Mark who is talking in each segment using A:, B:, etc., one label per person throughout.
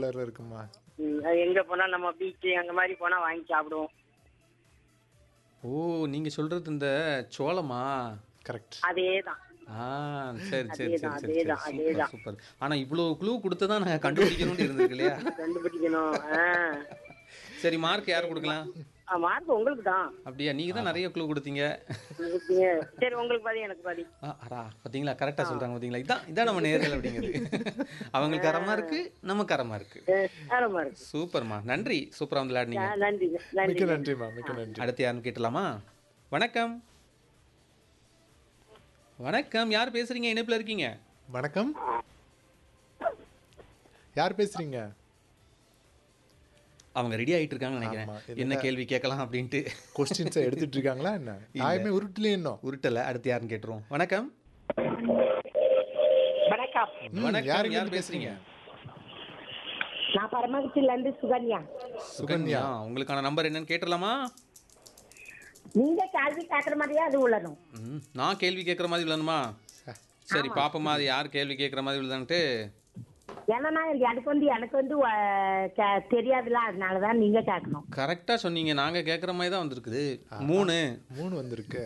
A: கலர்ல இருக்குமா
B: ம், அது எங்க போனா நம்ம பீச் அந்த மாதிரி போனா வாங்கி சாப்பிடுவோம்
C: ஓ நீங்க சொல்றது இந்த சோளமா
A: கரெக்ட்
B: அதேதான்
C: ஆ சரி சரி சரி
B: அதேதான்,
C: சரி சரி
B: அதேதான்,
C: சூப்பர்
B: அதேதான்.
C: சூப்பர் ஆனா இவ்வளவு க்ளூ கொடுத்து தான் நான் கண்டுபிடிக்கணும்னு இருந்திருக்கு இல்லையா
B: கண்டுபிடிக்கணும் ஆ.
C: சரி மார்க் யார் கொடுக்கலாம்
B: ஆ, மார்க் உங்களுக்கு தான்
C: அப்படியா நீங்க தான் நிறைய க்ளூ கொடுத்தீங்க
B: கொடுத்தீங்க. சரி உங்களுக்கு பாதி எனக்கு பாதி
C: ஆ, அடா பாத்தீங்களா கரெக்டா சொல்றாங்க பாத்தீங்களா இதான் இதான் நம்ம நேர்கள் அப்படிங்கிறது அவங்களுக்கு அரமா இருக்கு நமக்கு அரமா இருக்கு
B: ஆரமா இருக்கு
C: சூப்பர்மா நன்றி சூப்பரா வந்து
B: ஆ,
C: விளையாடுனீங்க
B: நன்றி நன்றி
A: மிக்க நன்றிமா மிக்க நன்றி
C: அடுத்து யாருன்னு கேட்டலாமா வணக்கம் வணக்கம் யார் பேசுறீங்க இணைப்புல இருக்கீங்க
A: வணக்கம் யார் பேசுறீங்க
C: அவங்க ரெடி ஆயிட்டு இருக்காங்கன்னு நினைக்கிறேன்
A: ஆமா,
C: என்ன கேள்வி கேட்கலாம் அப்படின்ட்டு
A: கொஸ்டின்ஸை எடுத்துட்டு இருக்காங்களா என்ன நாயமே உருட்டுல இன்னும்
C: உருட்டல அடுத்து யாருன்னு கேட்டுருவோம் வணக்கம்
B: வணக்கம்
A: ம்,
C: வணக்கம்
A: யாருங்க
C: யார் பேசுறீங்க
B: நான் பரமக்குடியில இருந்து சுகன்யா
C: சுகன்யா உங்களுக்கான நம்பர் என்னன்னு கேட்டுடலாமா
B: நீங்க கேள்வி கேட்கற மாதிரியே அது உள்ளணும்
C: ம், நான் கேள்வி கேட்குற மாதிரி விழணுமா சரி பாப்போமா அது யார் கேள்வி கேட்குற மாதிரி விழுதான்ட்டு
B: ஏன்னா எனக்கு வந்து எனக்கு வந்து அஹ், கே- தெரியாதுல்ல அதனாலதான் நீங்க கேட்கணும்
C: கரெக்டாக சொன்னீங்க நாங்கள் கேட்குற மாதிரி தான் வந்திருக்குது மூணு
A: மூணு வந்திருக்கு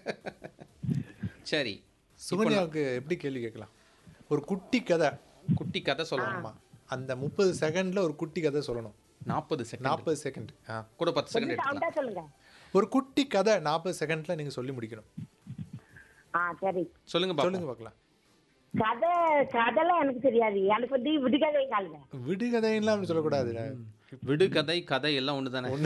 C: சரி
A: சுகன்யாவுக்கு எப்படி கேள்வி கேட்கலாம் ஒரு குட்டி கதை
C: குட்டி கதை சொல்லணுமா
A: ஆமா அந்த முப்பது செகண்ட்ல ஒரு குட்டி கதை சொல்லணும்
C: நாற்பது செகண்ட்
A: நாற்பது செகண்ட் ஆ
C: கூட பத்து செகண்ட் எடுத்துக்கலாம்
B: சவுண்டா சொல்லுங்க
A: ஒரு குட்டி கதை நாற்பது செகண்ட்ல நீங்க சொல்லி முடிக்கணும்
B: ஆ சரி
C: சொல்லுங்க பாப்போம்
A: சொல்லுங்க பார்க்கலாம்
B: கதை கதைலாம் எனக்கு தெரியாது எனக்கு வந்து விடுகதை காலுங்க
A: விடுகதைலாம் அப்படி சொல்லக்கூடாது
C: விடு கதை கதை எல்லாம் ஒன்று தானே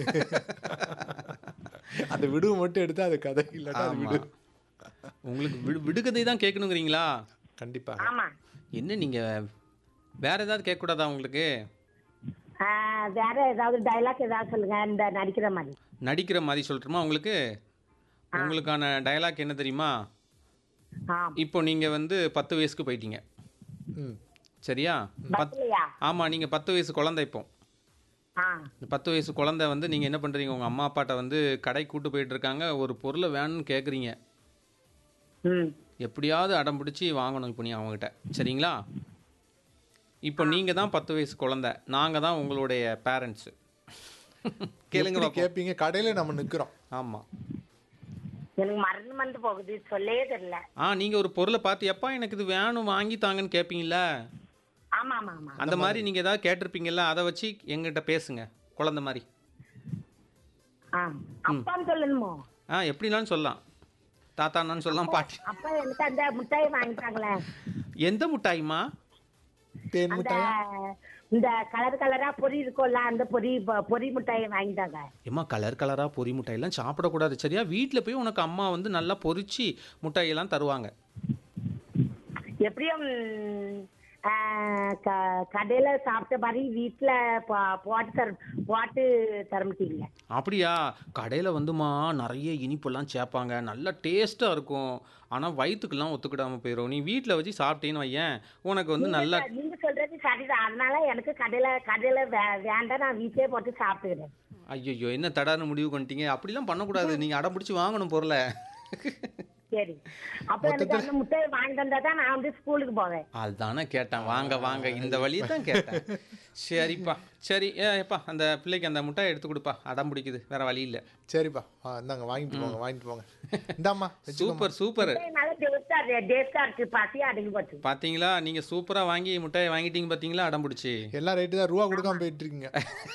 A: அந்த விடுவை மட்டும் எடுத்தா அது கதை இல்லாட்டா அது விடு
C: உங்களுக்கு விடு விடுகதை தான் கேட்கணுங்கிறீங்களா
A: கண்டிப்பா
B: ஆமா
C: என்ன நீங்கள் வேற ஏதாவது கேட்கக்கூடாதா உங்களுக்கு
B: ஆ, வேற ஏதாவது டைலாக் ஏதாவது சொல்லுங்க இந்த நடிக்கிற மாதிரி
C: நடிக்கிற மாதிரி சொல்லட்டுமா உங்களுக்கு உங்களுக்கான டயலாக் என்ன தெரியுமா
B: ஆ
C: இப்போ நீங்கள் வந்து பத்து வயசுக்கு போயிட்டீங்க
A: ம்
C: சரியா பத்
B: பஸ்லையா
C: ஆமாம் நீங்கள் பத்து வயசு குழந்தை இப்போ
B: ஆ
C: இந்த பத்து வயசு குழந்தை வந்து நீங்கள் என்ன பண்ணுறீங்க உங்கள் அம்மா அப்பாட்ட வந்து கடை கூட்டு போயிட்டு இருக்காங்க ஒரு பொருளை வேணும்னு கேட்குறீங்க
B: ம்
C: எப்படியாவது அடம் பிடிச்சி வாங்கணும் இப்போ நீ அவங்ககிட்ட சரிங்களா இப்போ நீங்கள் தான் பத்து வயசு குழந்தை நாங்கள் தான் உங்களுடைய பேரண்ட்ஸு கேளுங்க
A: எப்படி
C: பாப்போம்.
A: கேட்பீங்க கடையில நம்ம நிக்கிறோம்
C: ஆமாம்
B: எனக்கு மறந்து மறந்து போகுது சொல்லவே தெரியல
C: ஆ நீங்கள் ஒரு பொருளை பார்த்து எப்பா எனக்கு இது வேணும் வாங்கி தாங்கன்னு கேட்பீங்கள
B: ஆமா ஆமா ஆமா
C: அந்த மாதிரி நீங்கள் ஏதாவது கேட்டிருப்பீங்கல்ல அதை வச்சு எங்கிட்ட பேசுங்க குழந்தை மாதிரி
B: ஆ அப்பான்னு சொல்லணுமோ
C: ஆ எப்படினாலும் சொல்லலாம் தாத்தான்னு சொல்லலாம் பாட்டி
B: அப்பா எனக்கு அந்த மிட்டாய் வாங்கிட்டாங்களே
C: எந்த முட்டாய்மா
A: தேன்
B: அந்த
A: மிட்டாயா
B: இந்த கலர் கலரா பொரி இருக்கும்ல அந்த பொரி பொ- பொரி மிட்டாயை வாங்கிட்டாங்க
C: ஏம்மா கலர் கலராக பொரி முட்டையெல்லாம் சாப்பிடக்கூடாது சரியா வீட்டில் போய் உனக்கு அம்மா வந்து நல்லா பொரிச்சு முட்டையெல்லாம் தருவாங்க
B: எப்படியும் ஆ, க- கடையில சாப்பிட்ட மாதிரி வீட்டுல போ- போட்டு தர போட்டு தரமாட்டீங்க
C: அப்படியா கடையில் வந்துமா நிறைய இனிப்பெல்லாம் சேர்ப்பாங்க நல்லா டேஸ்ட்டாக இருக்கும் ஆனால் வயிற்றுக்கெல்லாம் ஒத்துக்கிடாமல் போயிடும் நீ வீட்டில் வச்சு சாப்பிட்டேன்னு வையேன் உனக்கு வந்து நல்லா
B: நீங்க சொல்றது சரிதான் அதனால எனக்கு கடையில கடையில வே- வேண்டாம் நான் வீட்லயே போட்டு சாப்பிட்டுக்கிறேன்
C: ஐயோ என்ன தடான்னு முடிவு பண்ணிட்டீங்க அப்படிலாம் பண்ணக்கூடாது நீங்கள் அடம் பிடிச்சி வாங்கணும் பொருளை
B: சரி அப்ப எனக்கு அந்த முட்டையை வாங்கிட்டு வந்தா தான் நான் வந்து ஸ்கூலுக்கு போவேன்
C: அதுதானே கேட்டேன் வாங்க வாங்க இந்த வழியை தான் கேட்டேன் சரிப்பா சரி ஏ எப்பா அந்த பிள்ளைக்கு அந்த முட்டாய் எடுத்து கொடுப்பா அடம் பிடிக்குது வேற வழி இல்லை
A: சரிப்பா ஆ, இந்தாங்க வாங்கிட்டு போங்க வாங்கிட்டு போங்க இந்தாம்மா வச்சுக்கோம்மா.
C: சூப்பர் சூப்பர்
B: நல்ல டேஸ்டா டேஸ்டா இருக்கு பசி அடங்கி போச்சு
C: பாத்தீங்களா நீங்க சூப்பரா வாங்கி முட்டையை வாங்கிட்டீங்க பாத்தீங்களா அடம் பிடிச்சி
A: எல்லாம் ரேட்டு தான் ரூபா கொடுக்காம போயிட்டு இருக்கீங்க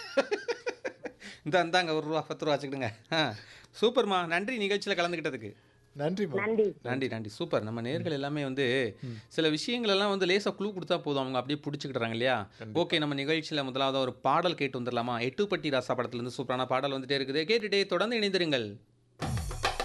C: இந்த இந்தாங்க ஒரு ரூபா பத்து ரூபா வச்சுக்கிடுங்க ஆ சூப்பர்மா நன்றி நிகழ்ச்சியில் கலந்துக்கிட்டதுக்கு
A: நன்றிம்மா
B: நன்றி
C: நன்றி நன்றி சூப்பர் நம்ம நேர்கள் எல்லாமே வந்து சில விஷயங்கள் எல்லாம் வந்து லேசாக க்ளூ கொடுத்தா போதும் அவங்க அப்படியே பிடிச்சிக்கிட்டுறாங்க இல்லையா ஓகே நம்ம நிகழ்ச்சியில் முதலாவது ஒரு பாடல் கேட்டு வந்துடலாமா எட்டுப்பட்டி ராசா படத்துலேருந்து சூப்பரான பாடல் வந்துட்டே இருக்குது கேட்டுட்டே தொடர்ந்து இணைந்திருங்கள்